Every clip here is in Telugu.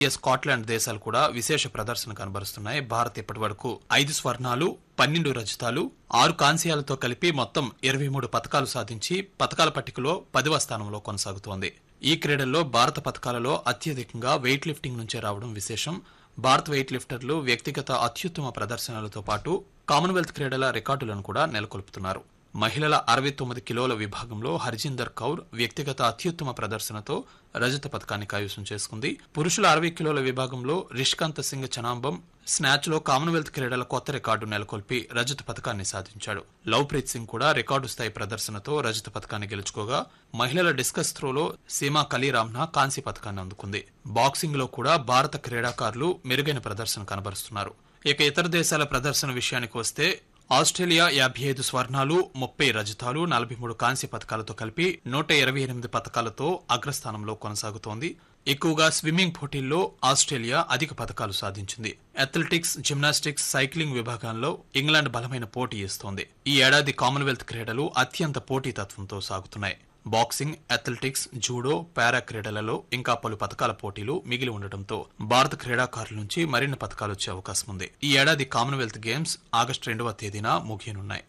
స్కాట్లాండ్ దేశాలు కూడా విశేష ప్రదర్శన కనబరుస్తున్నాయి భారత్ ఇప్పటి వరకు ఐదు స్వర్ణాలు పన్నెండు రజతాలు ఆరు కాంస్యాలతో కలిపి మొత్తం ఇరవై మూడు పథకాలు సాధించి పథకాల పట్టికలో పదివ స్థానంలో కొనసాగుతోంది ఈ క్రీడల్లో భారత పథకాలలో అత్యధికంగా వెయిట్ లిఫ్టింగ్ నుంచే రావడం విశేషం భారత్ వెయిట్ లిఫ్టర్లు వ్యక్తిగత అత్యుత్తమ ప్రదర్శనలతో పాటు కామన్వెల్త్ క్రీడల రికార్డులను కూడా నెలకొల్పుతున్నారు మహిళల అరవై తొమ్మిది కిలోల విభాగంలో హర్జిందర్ కౌర్ వ్యక్తిగత అత్యుత్తమ ప్రదర్శనతో రజత పథకాన్ని కైవసం చేసుకుంది పురుషుల అరవై కిలోల విభాగంలో రిష్కాంత్ సింగ్ చనాంబం స్నాచ్ లో కామన్వెల్త్ క్రీడల కొత్త రికార్డు నెలకొల్పి రజత పథకాన్ని సాధించాడు లవ్ప్రీత్ సింగ్ కూడా రికార్డు స్థాయి ప్రదర్శనతో రజత పథకాన్ని గెలుచుకోగా మహిళల డిస్కస్ త్రోలో సీమా కలీరామ్నా కాంస్య పథకాన్ని అందుకుంది బాక్సింగ్ లో కూడా భారత క్రీడాకారులు మెరుగైన ప్రదర్శన కనబరుస్తున్నారు ఇక ఇతర దేశాల ప్రదర్శన విషయానికి వస్తే ఆస్ట్రేలియా యాభై ఐదు స్వర్ణాలు ముప్పై రజతాలు నలభై మూడు కాంస్య పథకాలతో కలిపి నూట ఇరవై ఎనిమిది పథకాలతో అగ్రస్థానంలో కొనసాగుతోంది ఎక్కువగా స్విమ్మింగ్ పోటీల్లో ఆస్ట్రేలియా అధిక పథకాలు సాధించింది అథ్లెటిక్స్ జిమ్నాస్టిక్స్ సైక్లింగ్ విభాగాల్లో ఇంగ్లాండ్ బలమైన పోటీ ఇస్తోంది ఈ ఏడాది కామన్వెల్త్ క్రీడలు అత్యంత పోటీతత్వంతో సాగుతున్నాయి బాక్సింగ్ అథ్లెటిక్స్ జూడో పారా క్రీడలలో ఇంకా పలు పథకాల పోటీలు మిగిలి ఉండటంతో భారత క్రీడాకారుల నుంచి మరిన్ని పథకాలు వచ్చే అవకాశం ఉంది ఈ ఏడాది కామన్వెల్త్ గేమ్స్ ఆగస్టు రెండవ తేదీన ముగియనున్నాయి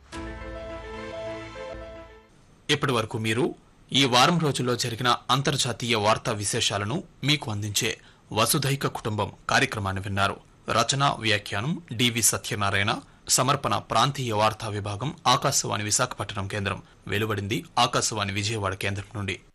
ఇప్పటి వరకు మీరు ఈ వారం రోజుల్లో జరిగిన అంతర్జాతీయ వార్తా విశేషాలను మీకు అందించే వసుధైక కుటుంబం కార్యక్రమాన్ని విన్నారు రచన వ్యాఖ్యానం డివి సత్యనారాయణ సమర్పణ ప్రాంతీయ వార్తా విభాగం ఆకాశవాణి విశాఖపట్నం కేంద్రం వెలువడింది ఆకాశవాణి విజయవాడ కేంద్రం నుండి